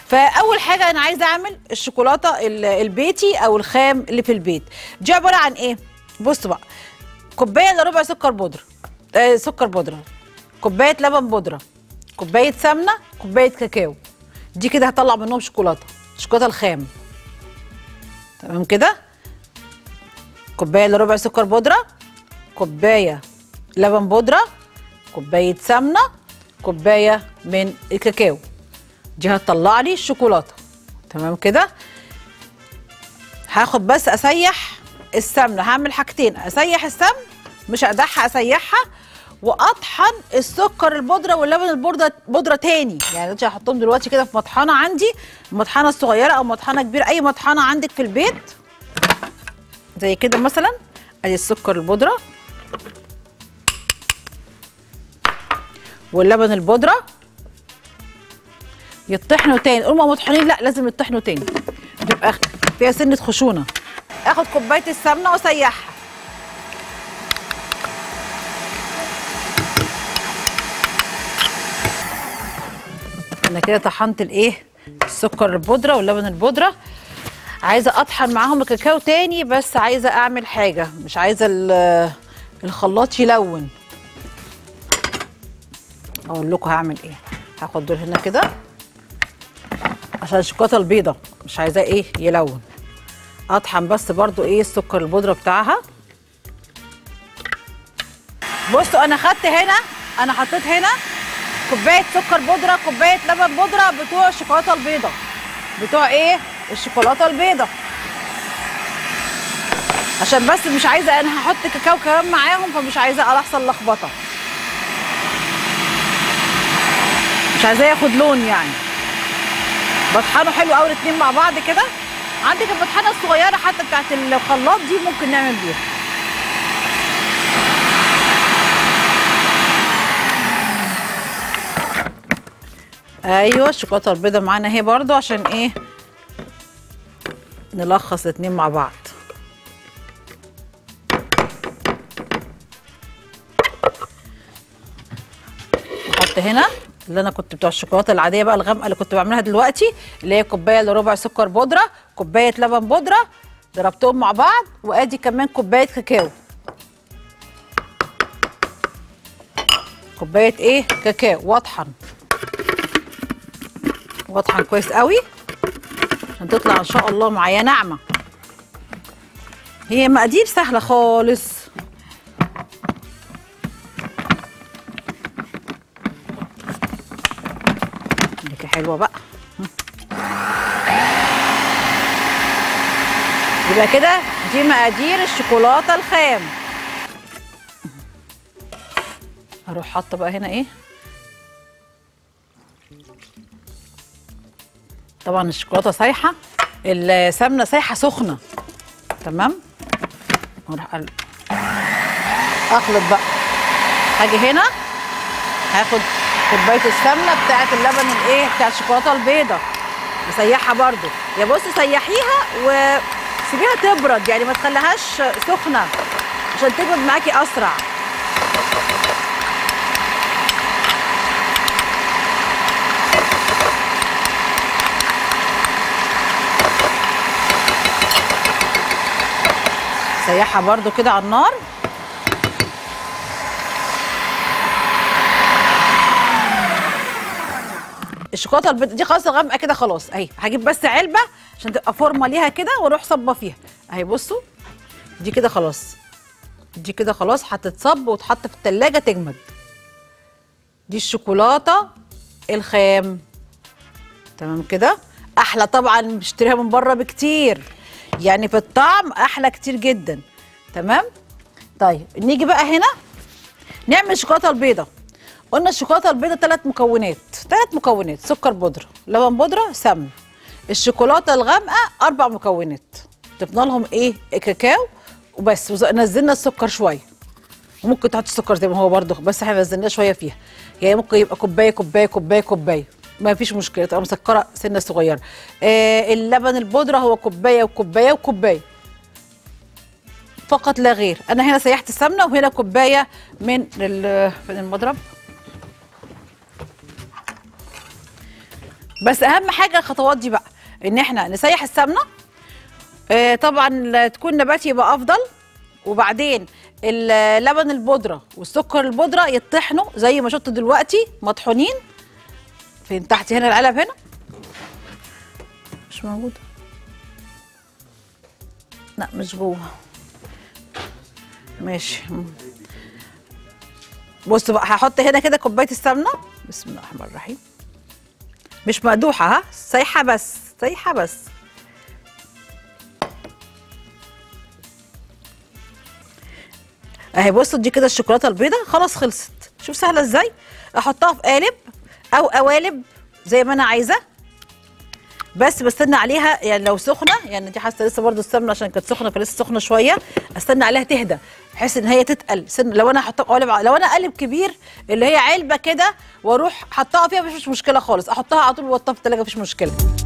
فاول حاجه انا عايزه اعمل الشوكولاته ال- البيتي او الخام اللي في البيت دي عباره عن ايه بصوا بقى كوبايه الا ربع سكر بودره آه سكر بودره كوبايه لبن بودره كوبايه سمنه كوبايه كاكاو دي كده هطلع منهم شوكولاته الشوكولاته الخام تمام كده كوبايه الا ربع سكر بودره كوبايه لبن بودره كوبايه سمنه كوبايه من الكاكاو دي هتطلع لي الشوكولاته تمام كده هاخد بس اسيح السمنه هعمل حاجتين اسيح السمن مش اقدحها اسيحها واطحن السكر البودره واللبن البودره بودره تاني يعني دلوقتي هحطهم دلوقتي كده في مطحنه عندي المطحنه الصغيره او مطحنه كبيره اي مطحنه عندك في البيت زي كده مثلا ادي السكر البودره واللبن البودره يطحنوا تاني قول ما مطحونين لا لازم يطحنوا تاني تبقى فيها سنه خشونه اخد كوبايه السمنه واسيحها انا كده طحنت الايه السكر البودره واللبن البودره عايزه اطحن معاهم الكاكاو تاني بس عايزه اعمل حاجه مش عايزه ال- الخلاط يلون اقول لكم هعمل ايه هاخد دول هنا كده عشان الشوكولاته البيضه مش عايزاه ايه يلون اطحن بس برضو ايه السكر البودره بتاعها بصوا انا خدت هنا انا حطيت هنا كوبايه سكر بودره كوبايه لبن بودره بتوع الشوكولاته البيضه بتوع ايه الشوكولاته البيضه عشان بس مش عايزه انا هحط كاكاو كمان معاهم فمش عايزه احصل لخبطه مش عايزاه ياخد لون يعني بطحنه حلو قوي الاتنين مع بعض كده عندك البطحنه الصغيره حتى بتاعت الخلاط دي ممكن نعمل بيها ايوه الشوكولاته البيضاء معانا اهي برضو عشان ايه نلخص الاتنين مع بعض نحط هنا اللي انا كنت بتوع الشوكولاته العاديه بقى الغامقه اللي كنت بعملها دلوقتي اللي هي كوبايه الا ربع سكر بودره كوبايه لبن بودره ضربتهم مع بعض وادي كمان كوبايه كاكاو كوبايه ايه كاكاو واطحن واطحن كويس قوي عشان تطلع ان شاء الله معايا ناعمه هي مقادير سهله خالص دي حلوه بقى يبقى كده دي مقادير الشوكولاته الخام هروح حاطه بقى هنا ايه طبعا الشوكولاته سايحه السمنه سايحه سخنه تمام هروح أقل- اخلط بقى هاجي هنا هاخد كوبايه السمنه بتاعه اللبن الايه بتاع الشوكولاته البيضاء بسيحها برضو يا بصي سيحيها وسيبيها تبرد يعني ما تخليهاش سخنه عشان تبرد معاكي اسرع سيحها برضو كده على النار الشوكولاته البيضاء دي خلاص غامقه كده خلاص اهي هجيب بس علبه عشان تبقى فورمه ليها كده واروح صبه فيها اهي بصوا دي كده خلاص دي كده خلاص هتتصب وتحط في التلاجة تجمد دي الشوكولاته الخام تمام كده احلى طبعا بشتريها من بره بكتير يعني في الطعم احلى كتير جدا تمام طيب نيجي بقى هنا نعمل الشوكولاته البيضاء قلنا الشوكولاته البيضاء ثلاث مكونات ثلاث مكونات سكر بودره لبن بودره سمن الشوكولاته الغامقه اربع مكونات ضفنا لهم ايه كاكاو وبس وز- نزلنا السكر شويه وممكن تحط السكر زي ما هو برضه بس احنا نزلناه شويه فيها يعني ممكن يبقى كوبايه كوبايه كوبايه كوبايه ما فيش مشكله تبقى مسكره سنه صغيره آه اللبن البودره هو كوبايه وكوبايه وكوبايه فقط لا غير انا هنا سيحت السمنه وهنا كوبايه من ال- من المضرب بس اهم حاجه الخطوات دي بقى ان احنا نسيح السمنه آه، طبعا لا تكون نباتي يبقى افضل وبعدين اللبن البودره والسكر البودره يطحنوا زي ما شفتوا دلوقتي مطحونين فين تحت هنا العلب هنا مش موجوده لا مش جوه ماشي مم. بصوا بقى هحط هنا كده كوبايه السمنه بسم الله الرحمن الرحيم مش مقدوحه ها سايحه بس سايحه بس اهي بصوا دي كده الشوكولاته البيضاء خلاص خلصت شوف سهله ازاي احطها في قالب او قوالب زي ما انا عايزه بس بستنى عليها يعني لو سخنه يعني دي حاسه لسه برضو السمنه عشان كانت سخنه فلسه سخنه شويه استنى عليها تهدى بحيث ان هي تتقل سن لو انا حطها قالب لو انا قالب كبير اللي هي علبه كده واروح حطها فيها مفيش مشكله خالص احطها على طول واحطها في الثلاجه مفيش مشكله